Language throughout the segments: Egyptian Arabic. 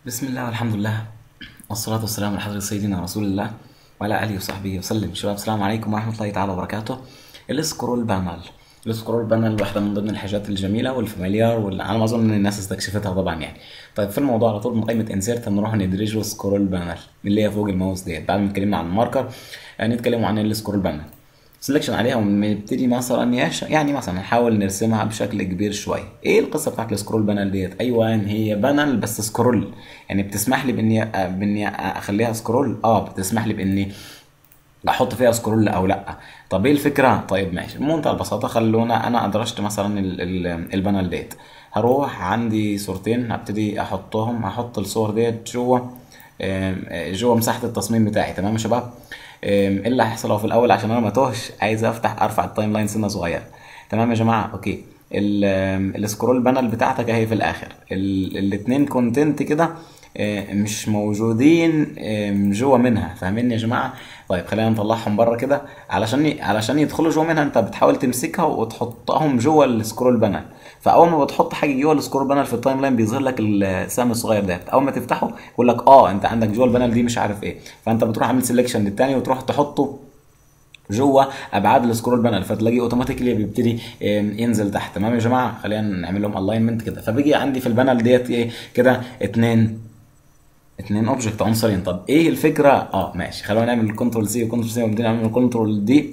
بسم الله والحمد لله والصلاة والسلام على حضرة سيدنا رسول الله وعلى آله وصحبه وسلم شباب السلام عليكم ورحمة الله تعالى وبركاته السكرول بانل السكرول بانل واحدة من ضمن الحاجات الجميلة والفاميليار واللي على ما أظن إن الناس استكشفتها طبعا يعني طيب في الموضوع على طول من قائمة انسيرت نروح ندرجه سكرول بانل اللي هي فوق الماوس ديت بعد ما اتكلمنا عن الماركر نتكلم عن السكرول بانل سلكشن عليها ونبتدي مثلا ياش يعني مثلا نحاول نرسمها بشكل كبير شويه ايه القصه بتاعت السكرول بانل ديت ايوه هي بانل بس سكرول يعني بتسمح لي باني باني اخليها سكرول اه بتسمح لي باني احط فيها سكرول او لا طب ايه الفكره طيب ماشي بمنتهى البساطه خلونا انا ادرجت مثلا ال- ال- البانل ديت هروح عندي صورتين هبتدي احطهم هحط الصور ديت جوه آم، آه، جوه مساحه التصميم بتاعي تمام يا شباب آم، ايه اللي هيحصل هو في الاول عشان انا ما توهش عايز افتح ارفع التايم لاين سنه صغيره تمام يا جماعه اوكي ال- آم، السكرول بانل بتاعتك اهي في الاخر ال- الاتنين كونتنت كده آه، مش موجودين آم، جوه منها فاهمين يا جماعه طيب خلينا نطلعهم بره كده علشان ي- علشان يدخلوا جوه منها انت بتحاول تمسكها وتحطهم جوه السكرول بانل فاول ما بتحط حاجه جوه السكرول بانل في التايم لاين بيظهر لك السهم الصغير ده اول ما تفتحه يقول لك اه انت عندك جوه البانل دي مش عارف ايه فانت بتروح عامل سيلكشن للتاني وتروح تحطه جوه ابعاد السكرول بانل فتلاقيه اوتوماتيكلي بيبتدي آم، ينزل تحت تمام يا جماعه خلينا نعمل لهم الاينمنت كده فبيجي عندي في البانل ديت ايه كده اتنين اتنين اوبجكت عنصرين طب ايه الفكره اه ماشي خلونا نعمل كنترول سي وكنترول سي وبعدين نعمل كنترول دي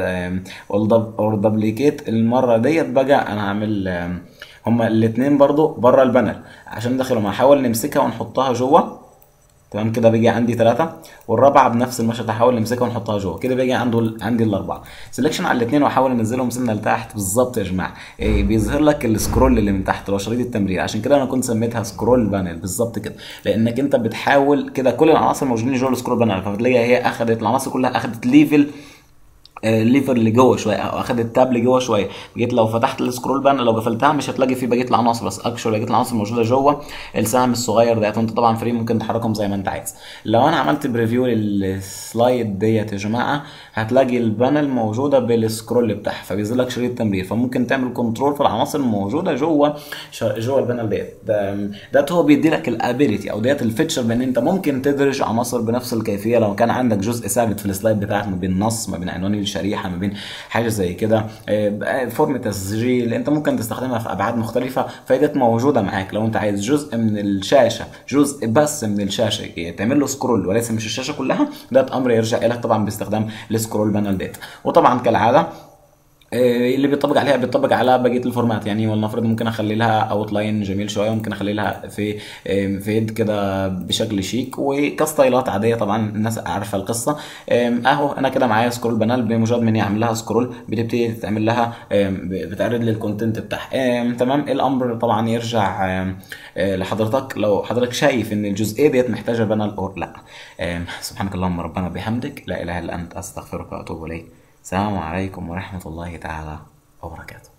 اور دبليكيت المره ديت بقى انا هعمل آم، هما الاتنين برضو بره البانل عشان ندخلهم هنحاول نمسكها ونحطها جوه تمام كده بيجي عندي ثلاثة والرابعة بنفس المشهد هحاول نمسكها ونحطها جوه كده بيجي عنده عندي الأربعة سelection على الاثنين واحاول انزلهم سنة لتحت بالظبط يا جماعة إيه بيظهر لك السكرول اللي من تحت اللي هو شريط التمرير عشان كده انا كنت سميتها سكرول بانل بالظبط كده لانك انت بتحاول كده كل العناصر موجودين جوه السكرول بانل فبتلاقيها هي اخذت العناصر كلها اخذت ليفل الليفر اللي جوه شويه او اخد التاب اللي جوه شويه جيت لو فتحت السكرول بان لو قفلتها مش هتلاقي فيه بقيه العناصر بس اكشوال بقيه العناصر موجوده جوه السهم الصغير ده وانت طبعا فري ممكن تحركهم زي ما انت عايز لو انا عملت بريفيو للسلايد ديت يا جماعه هتلاقي البانل موجوده بالسكرول بتاعها فبيظهر لك شريط تمرير فممكن تعمل كنترول في العناصر الموجوده جوه ش- جوه البانل ديت ده ده هو بيدي لك الابيليتي او ديت الفيتشر بان انت ممكن تدرج عناصر بنفس الكيفيه لو كان عندك جزء ثابت في السلايد بتاعك ما بين نص ما بين عنوان الشريحه ما بين حاجه زي كده آه، فورم تسجيل انت ممكن تستخدمها في ابعاد مختلفه فايدت موجوده معاك لو انت عايز جزء من الشاشه جزء بس من الشاشه تعمل له سكرول وليس مش الشاشه كلها ده امر يرجع لك طبعا باستخدام السكرول بانل ديت وطبعا كالعاده آه، اللي بيطبق عليها بيطبق على بقيه الفورمات يعني ولنفرض ممكن اخلي لها اوت لاين جميل شويه ممكن اخلي لها في آم، فيد كده بشكل شيك وكستايلات عاديه طبعا الناس عارفه القصه آم، اهو انا كده معايا سكرول بانل بمجرد ما اني اعمل لها سكرول بتبتدي تعمل لها آم، بتعرض لي الكونتنت بتاعها آم، تمام الامر طبعا يرجع آم، آه، لحضرتك لو حضرتك شايف ان الجزئيه ديت محتاجه بانل او لا آم، سبحانك اللهم ربنا بحمدك لا اله الا انت استغفرك واتوب اليك السلام عليكم ورحمه الله تعالى وبركاته